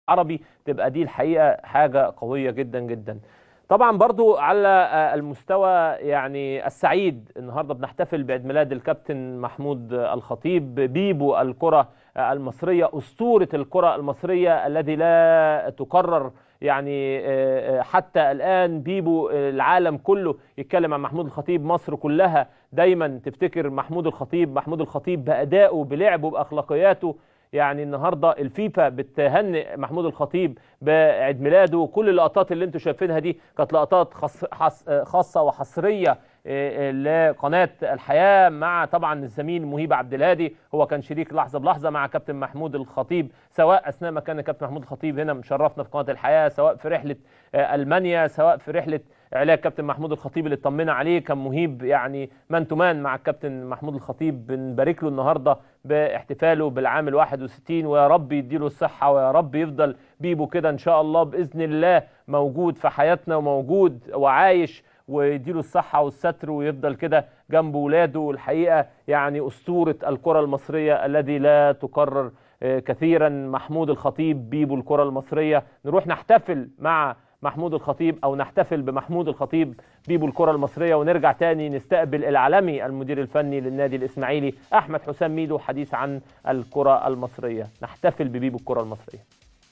العربي تبقى دي الحقيقه حاجه قويه جدا جدا طبعا برضو على المستوى يعني السعيد النهارده بنحتفل بعيد ميلاد الكابتن محمود الخطيب بيبو الكره المصريه اسطوره الكره المصريه الذي لا تكرر يعني حتى الان بيبو العالم كله يتكلم عن محمود الخطيب مصر كلها دايما تفتكر محمود الخطيب محمود الخطيب بادائه بلعبه باخلاقياته يعني النهارده الفيفا بتهنئ محمود الخطيب بعيد ميلاده وكل اللقطات اللي انتم شايفينها دي كانت لقطات خاص خاصه وحصريه لقناه الحياه مع طبعا الزميل مهيب عبد الهادي هو كان شريك لحظه بلحظه مع كابتن محمود الخطيب سواء اثناء ما كان كابتن محمود الخطيب هنا مشرفنا في قناه الحياه سواء في رحله المانيا سواء في رحله علاج كابتن محمود الخطيب اللي اطمنا عليه كان مهيب يعني مان تو مان مع الكابتن محمود الخطيب بنبارك له النهارده باحتفاله بالعام ال 61 ويا رب يديله الصحه ويا رب يفضل بيبو كده ان شاء الله باذن الله موجود في حياتنا وموجود وعايش ويديله الصحه والستر ويفضل كده جنب ولاده والحقيقه يعني اسطوره الكره المصريه الذي لا تكرر كثيرا محمود الخطيب بيبو الكره المصريه نروح نحتفل مع محمود الخطيب او نحتفل بمحمود الخطيب بيبو الكره المصريه ونرجع تاني نستقبل العالمي المدير الفني للنادي الاسماعيلي احمد حسام ميدو حديث عن الكره المصريه نحتفل ببيبو الكره المصريه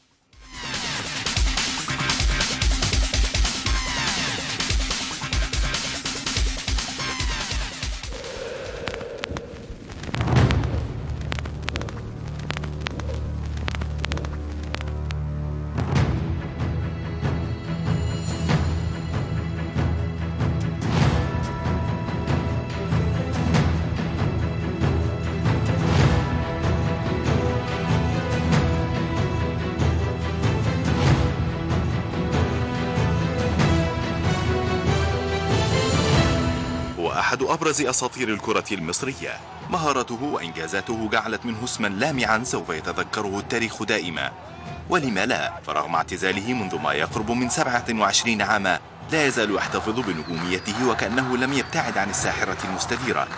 أحد أبرز أساطير الكرة المصرية مهارته وإنجازاته جعلت منه اسما لامعا سوف يتذكره التاريخ دائما ولما لا فرغم اعتزاله منذ ما يقرب من 27 عاما لا يزال يحتفظ بنجوميته وكأنه لم يبتعد عن الساحرة المستديرة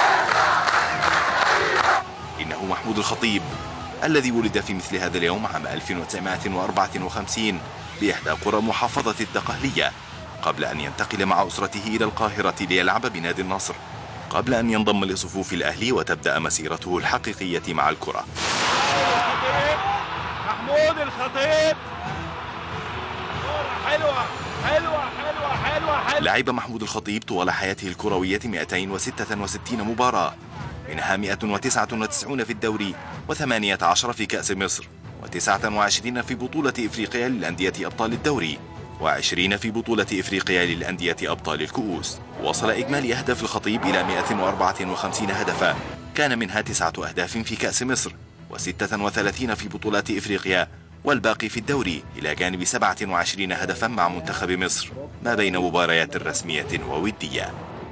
إنه محمود الخطيب الذي ولد في مثل هذا اليوم عام 1954 بإحدى قرى محافظة الدقهلية قبل أن ينتقل مع أسرته إلى القاهرة ليلعب بنادي النصر قبل أن ينضم لصفوف الأهلي وتبدأ مسيرته الحقيقية مع الكرة محمود الخطيب حلوة حلوة حلوة حلوة حلوة لعب محمود الخطيب طوال حياته الكروية 266 مباراة منها 199 في الدوري و18 في كأس مصر و29 في بطولة إفريقيا للأندية أبطال الدوري وعشرين في بطولة إفريقيا للأندية أبطال الكؤوس وصل إجمالي أهداف الخطيب إلى 154 هدفا كان منها تسعة أهداف في كأس مصر و36 في بطولات إفريقيا والباقي في الدوري إلى جانب 27 هدفا مع منتخب مصر ما بين مباريات رسمية وودية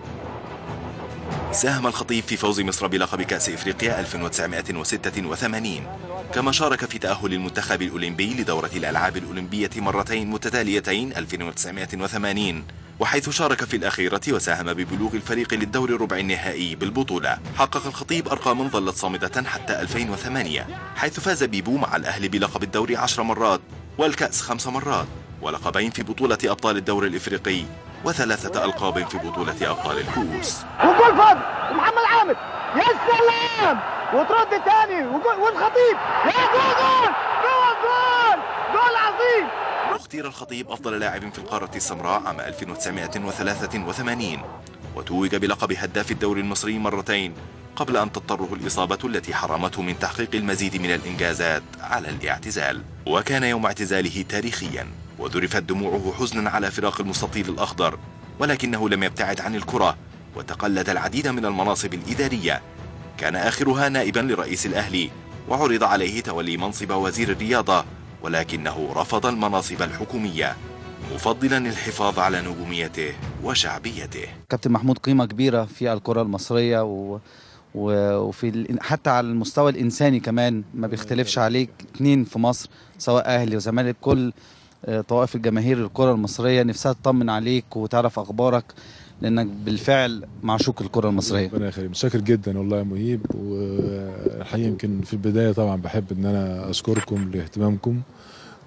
ساهم الخطيب في فوز مصر بلقب كأس إفريقيا 1986 كما شارك في تأهل المنتخب الأولمبي لدورة الألعاب الأولمبية مرتين متتاليتين 1980 وحيث شارك في الأخيرة وساهم ببلوغ الفريق للدور الربع النهائي بالبطولة حقق الخطيب أرقاما ظلت صامدة حتى 2008 حيث فاز بيبو مع الأهلي بلقب الدوري عشر مرات والكأس خمس مرات ولقبين في بطولة أبطال الدور الإفريقي وثلاثة ألقاب في بطولة أبطال الكؤوس وجول فاضل ومحمد عامر يا سلام وترد تاني وجول والخطيب يا جول جول جول جول جول عظيم واختير الخطيب أفضل لاعب في القارة السمراء عام 1983 وتوج بلقب هداف الدوري المصري مرتين قبل أن تضطره الإصابة التي حرمته من تحقيق المزيد من الإنجازات على الاعتزال وكان يوم اعتزاله تاريخيا وذرفت دموعه حزنا على فراق المستطيل الأخضر ولكنه لم يبتعد عن الكرة وتقلد العديد من المناصب الإدارية كان آخرها نائبا لرئيس الأهلي وعرض عليه تولي منصب وزير الرياضة ولكنه رفض المناصب الحكومية مفضلا الحفاظ على نجوميته وشعبيته كابتن محمود قيمة كبيرة في الكرة المصرية و... و... وفي ال... حتى على المستوى الإنساني كمان ما بيختلفش عليك اتنين في مصر سواء أهلي وزمالك كل طوائف الجماهير الكرة المصرية نفسها تطمن عليك وتعرف أخبارك لأنك بالفعل معشوق الكرة المصرية ربنا يخليك متشكر جدا والله يا مهيب والحقيقة يمكن في البداية طبعا بحب إن أنا أشكركم لاهتمامكم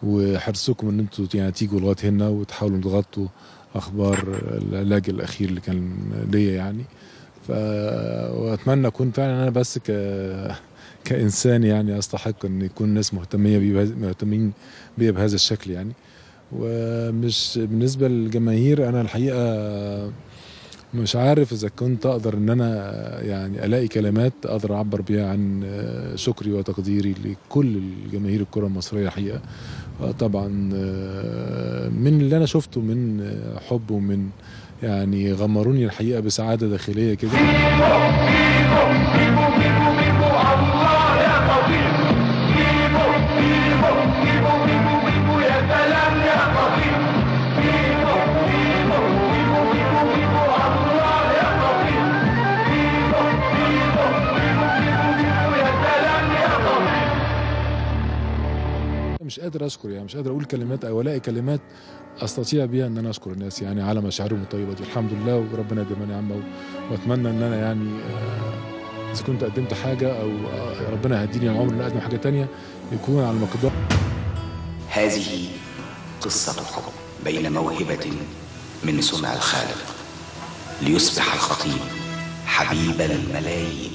وحرصكم ان انتوا يعني تيجوا لغايه هنا وتحاولوا تغطوا اخبار العلاج الاخير اللي كان ليا يعني ف واتمنى اكون فعلا انا بس ك كانسان يعني استحق ان يكون الناس مهتميه بي مهتمين بيا بهذا الشكل يعني ومش بالنسبه للجماهير انا الحقيقه مش عارف اذا كنت اقدر ان انا يعني الاقي كلمات اقدر اعبر بيها عن شكري وتقديري لكل الجماهير الكره المصريه الحقيقه طبعا من اللي انا شفته من حب ومن يعني غمروني الحقيقه بسعاده داخليه كده مش قادر اشكر يعني مش قادر اقول كلمات او الاقي كلمات استطيع بيها ان انا اشكر الناس يعني على مشاعرهم الطيبه دي الحمد لله وربنا يديمها نعمه واتمنى ان انا يعني اذا كنت قدمت حاجه او ربنا يهديني العمر ان اقدم حاجه تانية يكون على مقدار هذه قصة حب بين موهبة من صنع الخالق ليصبح الخطيب حبيب الملايين